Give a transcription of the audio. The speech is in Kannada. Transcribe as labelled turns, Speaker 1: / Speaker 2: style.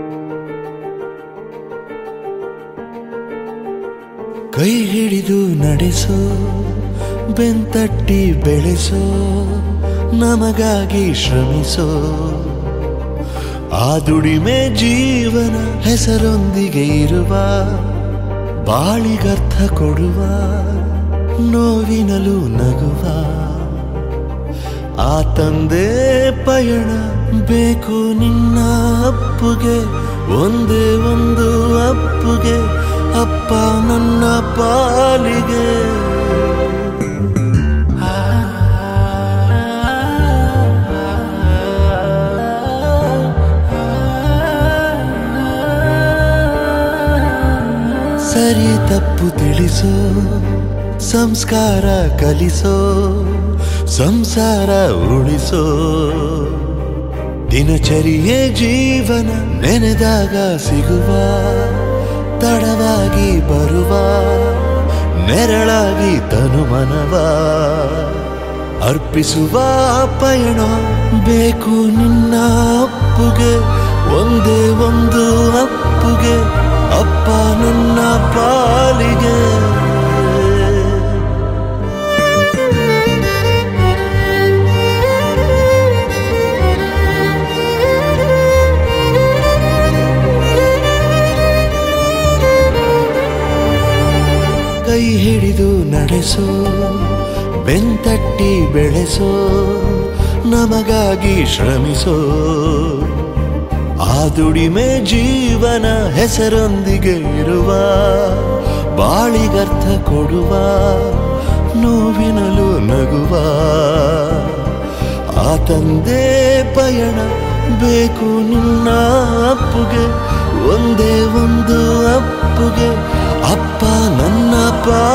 Speaker 1: ಕೈ ಹಿಡಿದು ನಡೆಸೋ ಬೆಂತಟ್ಟಿ ಬೆಳೆಸೋ ನಮಗಾಗಿ ಶ್ರಮಿಸೋ ಆ ದುಡಿಮೆ ಜೀವನ ಹೆಸರೊಂದಿಗೆ ಇರುವ ಬಾಳಿಗರ್ಥ ಕೊಡುವ ನೋವಿನಲು ನಗುವ ಆ ತಂದೆ ಪಯಣ ಬೇಕು ನಿನ್ನ ಅಪ್ಪುಗೆ ಒಂದೇ ಒಂದು ಅಪ್ಪುಗೆ ಅಪ್ಪ ನನ್ನ ಪಾಲಿಗೆ ಸರಿ ತಪ್ಪು ತಿಳಿಸೋ ಸಂಸ್ಕಾರ ಕಲಿಸೋ ಸಂಸಾರ ಉಳಿಸೋ ದಿನಚರಿಯೇ ಜೀವನ ನೆನೆದಾಗ ಸಿಗುವ ತಡವಾಗಿ ಬರುವ ನೆರಳಾಗಿ ತನುಮನವ ಅರ್ಪಿಸುವ ಪಯಣ ಬೇಕು ನಿನ್ನ ಅಪ್ಪುಗೆ ಒಂದೇ ಒಂದು ಅಪ್ಪುಗೆ ಅಪ್ಪ ನನ್ನ ಪಾಲಿಗೆ ಕೈ ಹಿಡಿದು ನಡೆಸೋ ಬೆಂತಟ್ಟಿ ಬೆಳೆಸೋ ನಮಗಾಗಿ ಶ್ರಮಿಸೋ ಆ ದುಡಿಮೆ ಜೀವನ ಹೆಸರೊಂದಿಗೆ ಇರುವ ಬಾಳಿಗರ್ಥ ಕೊಡುವ ನೋವಿನಲು ನಗುವ ಆ ತಂದೆ ಪಯಣ ಬೇಕು ನಿನ್ನ ಅಪ್ಪುಗೆ ಒಂದೇ ಒಂದು ಅಪ್ಪುಗೆ ಅಪ್ಪ ನನ್ನ ಪಾ